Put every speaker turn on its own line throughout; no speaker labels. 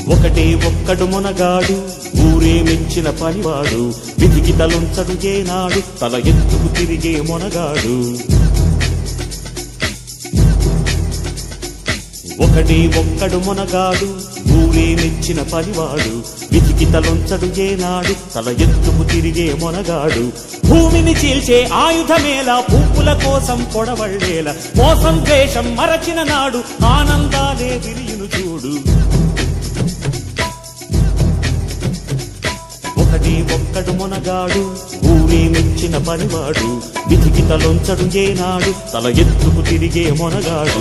ఒకటే ఒక్కడు మునగాడు ఊరే మెచ్చిన పనివాడు విధికి తలుంచడు ఏనాడు తల ఎత్తుకు తిరిగే మొనగాడు ఒకటే ఒక్కడు మునగాడు ఊరే మెచ్చిన పనివాడు విధికి తలొంచడు ఏనాడు తల ఎత్తుకు తిరిగే మొనగాడు భూమిని చీల్చే ఆయుధమేలా పువ్వుల కోసం పొడవళ్ళేలా మోసం ద్వేషం మరచిన నాడు ఆనందాలే విరియును చూడు ఒకటి ఒక్కడు మొనగాడు ఊరే మెచ్చిన పనివాడు విధికి తలొంచడు ఏనాడు తల ఎత్తుకు తిరిగే మొనగాడు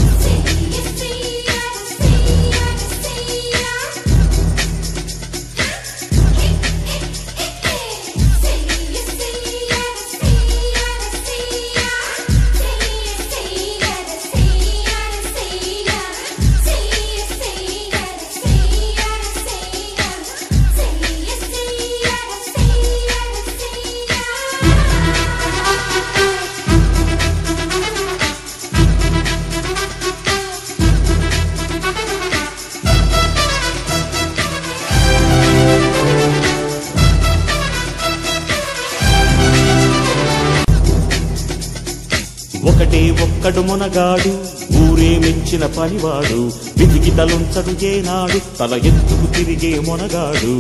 ఒకటే ఒక్కడు మునగాడు ఊరే మెచ్చిన పనివాడు విధికి తలుంచడు ఏనాడు తల ఎత్తుకు తిరిగే మొనగాడు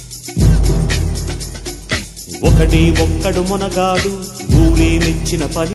ఒకటే ఒక్కడు మునగాడు ఊరే మెచ్చిన పని